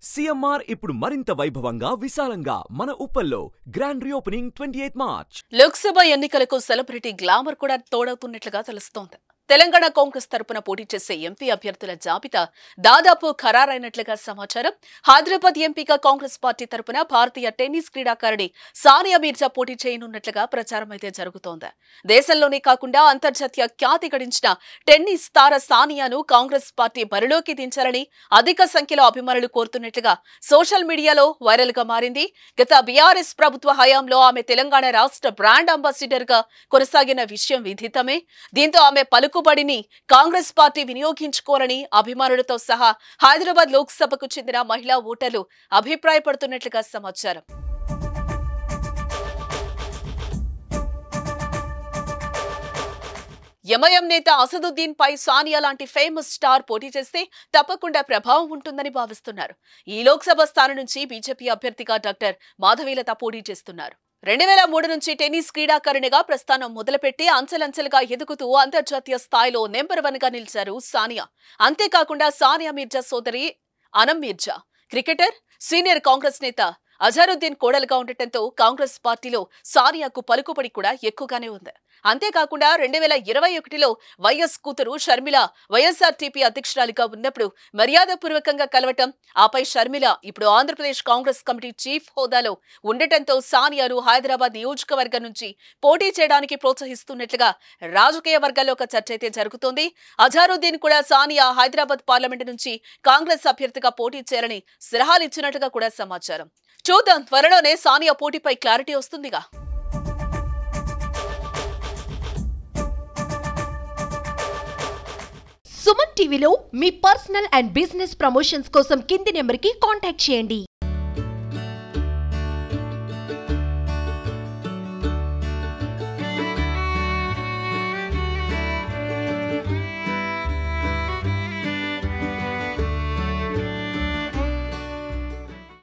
CMR ఇప్పుడు మరింత వైభవంగా విశాలంగా మన ఉప్పల్లో grand reopening twenty eighth March Lok Sabha ఎన్నికలకు సెలబ్రిటీ గ్లామర్ కూడా తోడవుతున్నట్లుగా తెలుస్తోంది తెలంగాణ కాంగ్రెస్ తరపున పోటీ చేసే ఎంపీ అభ్యర్థుల జాబితా దాదాపు ఖరారైనట్లుగా సమాచారం హైదరాబాద్ ఎంపీగా కాంగ్రెస్ పార్టీ తరపున భారతీయ టెన్నిస్ క్రీడాకారిణి సానియా మీర్జా పోటీ చేయనున్నట్లుగా ప్రచారం అయితే జరుగుతోంది దేశంలోనే కాకుండా అంతర్జాతీయ ఖ్యాతి గడించిన టెన్నిస్ తార సానియాను కాంగ్రెస్ పార్టీ బరిలోకి దించాలని అధిక సంఖ్యలో అభిమానులు కోరుతున్నట్లుగా సోషల్ మీడియాలో వైరల్ గా మారింది గత బీఆర్ఎస్ ప్రభుత్వ హయాంలో ఆమె తెలంగాణ రాష్ట్ర బ్రాండ్ అంబాసిడర్ గా కొనసాగిన విషయం విదితమే దీంతో ఆమె పలుకుబడిని కాంగ్రెస్ పార్టీ వినియోగించుకోరని అభిమానులతో సహా హైదరాబాద్ లోక్సభకు చెందిన మహిళా ఓటర్లు అభిప్రాయపడుతున్నట్లుగా సమాచారం ఎంఐఎం నేత అసదుద్దీన్ పై సానియా లాంటి ఫేమస్ స్టార్ పోటీ చేస్తే తప్పకుండా ప్రభావం ఉంటుందని భావిస్తున్నారు ఈ లోక్సభ స్థానం నుంచి బీజేపీ అభ్యర్థిగా డాక్టర్ మాధవీలత పోటీ చేస్తున్నారు రెండు వేల మూడు నుంచి టెన్నిస్ క్రీడాకారిణిగా ప్రస్థానం మొదలుపెట్టి అంచెలంచెలుగా ఎదుగుతూ అంతర్జాతీయ స్థాయిలో నెంబర్ వన్ గా నిలిచారు సానియా అంతేకాకుండా సానియా మీర్జా సోదరి అనం మీర్జా క్రికెటర్ సీనియర్ కాంగ్రెస్ నేత అజారుద్దీన్ కోడలుగా ఉండటంతో కాంగ్రెస్ పార్టీలో సానియాకు పలుకుబడి కూడా ఎక్కువగానే ఉంది అంతేకాకుండా రెండు వేల ఇరవై ఒకటిలో వైఎస్ కూతురు షర్మిల వైఎస్ఆర్టీపీ అధ్యక్షురాలిగా ఉన్నప్పుడు మర్యాదపూర్వకంగా కలవటం ఆపై షర్మిల ఇప్పుడు ఆంధ్రప్రదేశ్ కాంగ్రెస్ కమిటీ చీఫ్ హోదాలో ఉండటంతో సానియాను హైదరాబాద్ నియోజకవర్గం నుంచి పోటీ చేయడానికి ప్రోత్సహిస్తున్నట్లుగా రాజకీయ వర్గాల్లో ఒక చర్చ అయితే జరుగుతోంది అజారుద్దీన్ కూడా సానియా హైదరాబాద్ పార్లమెంటు నుంచి కాంగ్రెస్ అభ్యర్థిగా పోటీ చేయాలని సలహాలు ఇచ్చినట్లుగా కూడా సమాచారం చూద్దాం త్వరలోనే సానియా పోటీపై క్లారిటీ వస్తుందిగా సుమన్ టీవీలో మీ పర్సనల్ అండ్ బిజినెస్ ప్రమోషన్స్ కోసం కింది నెంబర్కి కాంటాక్ట్ చేయండి